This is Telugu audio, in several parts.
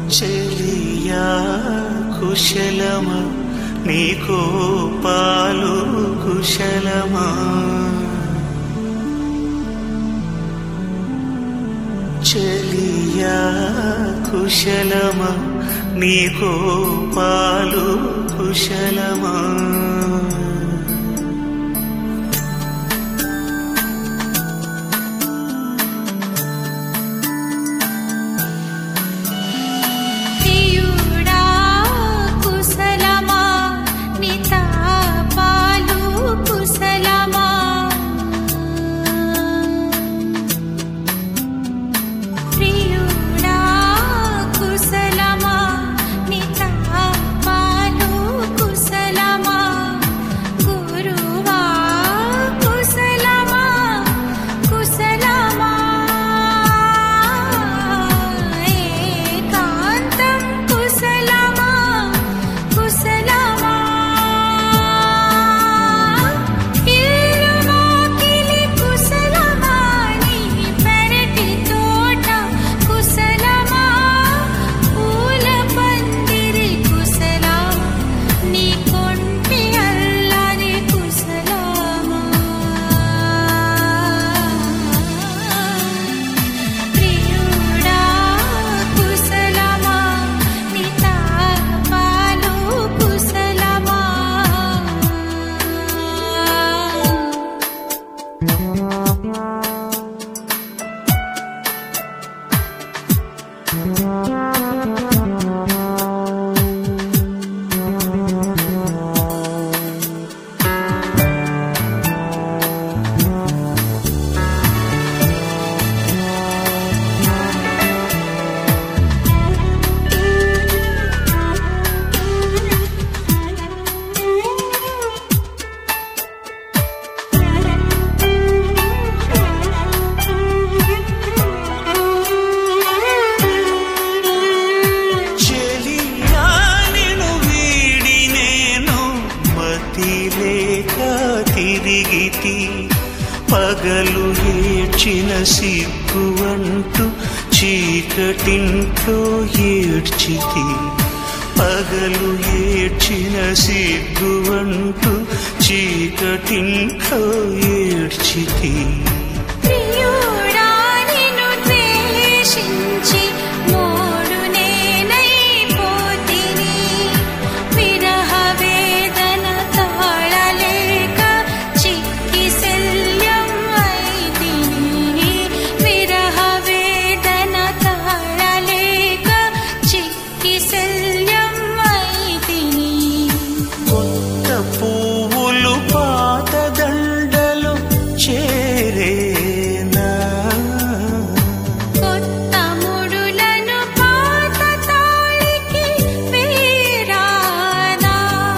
చెలియా కుశలమా నీకో పాలు కుశలమా చెలియా కుశలమా నీకో పాలు కుశలమా ప్రియుడా కుశలమా నితా పాలు కుశలమా ప్రియుడా కుశలమా నితా పాలు కుశలమా గురువా కుశలమా కుశలమా ఏకాంతం కుశలమా కుశలమా ఇల్లువాకిలి కుశలమా నీ పెరటి తోట కుశలమా పూల పందిరి కుశలమా నీ కొంటి అల్లారి కుశలమా ప్రియుడా కుశలమా నితా పాలు కుశలమా చెలియా నిన్ను వీడి నేను మతి లేక తిరిగితి పగలు ఏడ్చిన సిగ్గువంటూ చీకటింట్లో ఏడ్చితి పగలు ఏడ్చిన సిగ్గువంటూ చీకటింట్లో ఏడ్చితి ప్రియుడా నిన్ను ద్వేషించి మోడు నేనైపోతిని విరహ వేదన తాళలేక చిక్కి శల్యం అయితిని విరహ వేదన తాళలేక చిక్కి శల్యం అయితిని కొత్త పువ్వులు పాత దండలు చేరేనా కొత్త ముడులను పాత తాళికి వేరానా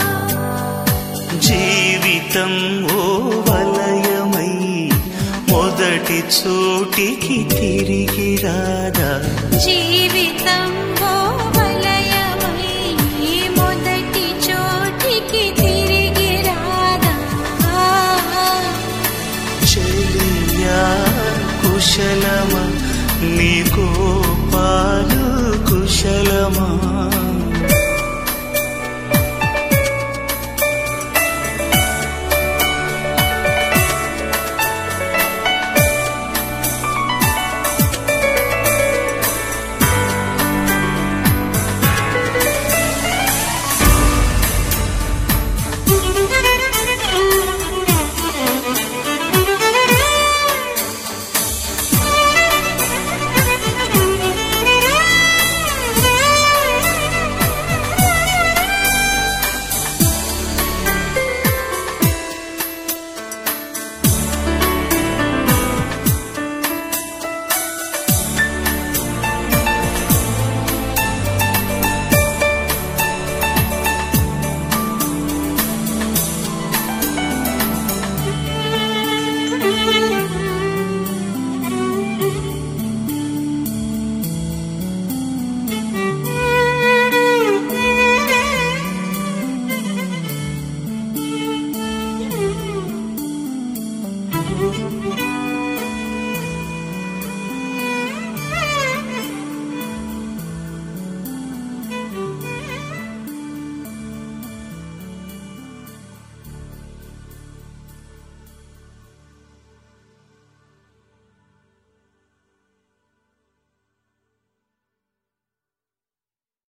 జీవితం ఓ వలయమై మొదటి చోటికి తిరిగి రాదా జీవితం